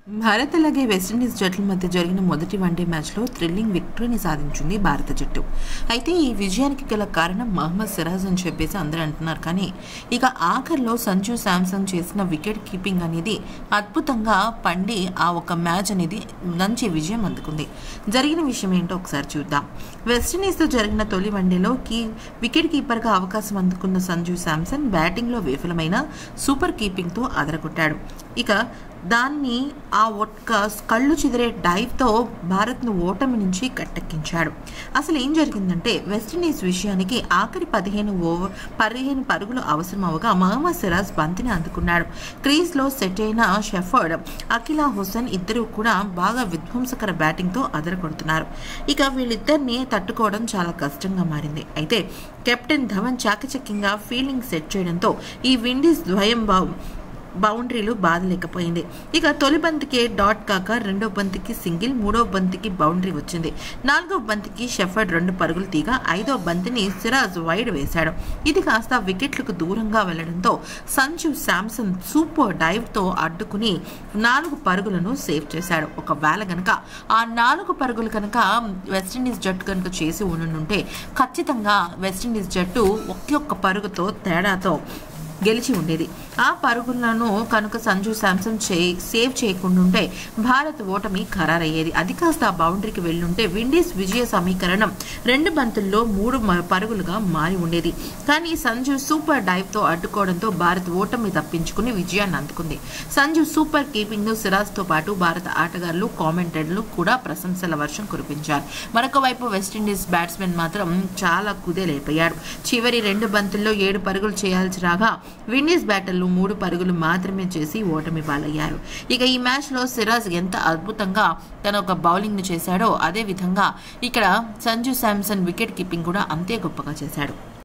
భారత్ అలాగే వెస్టిండీస్ జట్ల మధ్య జరిగిన మొదటి వన్డే మ్యాచ్లో థ్రిల్లింగ్ విక్టరీని సాధించింది భారత జట్టు అయితే ఈ విజయానికి గల కారణం మహమ్మద్ సిరాజ్ అని చెప్పేసి అందరూ అంటున్నారు కానీ ఇక ఆఖరిలో సంజు శాంసంగ్ చేసిన వికెట్ కీపింగ్ అనేది అద్భుతంగా పండి ఆ ఒక మ్యాచ్ అనేది మంచి విజయం అందుకుంది జరిగిన విషయం ఏంటో ఒకసారి చూద్దాం వెస్టిండీస్తో జరిగిన తొలి వన్డేలో కీ వికెట్ కీపర్గా అవకాశం అందుకున్న సంజు శాంసన్ బ్యాటింగ్లో విఫలమైన సూపర్ కీపింగ్తో అదరగొట్టాడు ఇక దాన్ని ఆ ఒక్క కళ్ళు చెదిరే డైవ్తో భారత్ను ఓటమి నుంచి కట్టెక్కించాడు అసలు ఏం జరిగిందంటే వెస్టిండీస్ విషయానికి ఆఖరి పదిహేను ఓవర్ పదిహేను పరుగులు అవసరం అవగా మహమ్మద్ సిరాజ్ బంతిని అందుకున్నాడు క్రీజ్లో సెట్ అయిన షెఫర్డ్ అఖిలా హుసేన్ ఇద్దరు కూడా బాగా విధ్వంసకర బ్యాటింగ్తో అదరగొడుతున్నారు ఇక వీళ్ళిద్దరిని తట్టుకోవడం చాలా కష్టంగా మారింది అయితే కెప్టెన్ ధవన్ చాకచక్యంగా ఫీల్డింగ్ సెట్ చేయడంతో ఈ విండీస్ ద్వయం బౌ బౌండరీలు బాధలేకపోయింది ఇక తొలి బంతికి డాట్ కాక రెండో బంతికి సింగిల్ మూడో బంతికి బౌండరీ వచ్చింది నాలుగో బంతికి షెఫర్డ్ రెండు పరుగులు తీగ ఐదో బంతిని సిరాజ్ వైడ్ వేశాడు ఇది కాస్త వికెట్లకు దూరంగా వెళ్లడంతో సంజు శాంసన్ సూపర్ డైవ్తో అడ్డుకుని నాలుగు పరుగులను సేవ్ చేశాడు ఒకవేళ గనక ఆ నాలుగు పరుగులు కనుక వెస్టిండీస్ జట్టు కనుక చేసి ఉండుంటే ఖచ్చితంగా వెస్టిండీస్ జట్టు ఒకే ఒక్క పరుగుతో తేడాతో గెలిచి ఉండేది ఆ పరుగులను కనుక సంజు శాంసన్ చే సేవ్ చేయకుండా ఉంటే భారత్ ఓటమి ఖరారయ్యేది అది కాస్త ఆ బౌండరీకి వెళ్ళుంటే విండీస్ విజయ సమీకరణం రెండు బంతుల్లో మూడు మ- పరుగులుగా మారి ఉండేది కానీ సంజు సూపర్ డైవ్తో అడ్డుకోవడంతో భారత్ ఓటమి తప్పించుకుని విజయాన్ని అందుకుంది సంజు సూపర్ కీపింగ్ సిరాజ్తో పాటు భారత ఆటగాళ్లు కామెంటెంట్లు కూడా ప్రశంసల వర్షం కురిపించారు మరొక వైపు వెస్టిండీస్ బ్యాట్స్మెన్ మాత్రం చాలా కుదేలైపోయాడు చివరి రెండు బంతుల్లో ఏడు పరుగులు చేయాల్సి రాగా విండీస్ బ్యాటర్లు మూడు పరుగులు మాత్రమే చేసి ఓటమి పాలయ్యారు ఇక ఈ మ్యాచ్లో సిరాజ్ ఎంత అద్భుతంగా తన ఒక బౌలింగ్ను చేశాడో అదే విధంగా ఇక్కడ సంజు శాంసన్ వికెట్ కీపింగ్ కూడా అంతే గొప్పగా చేశాడు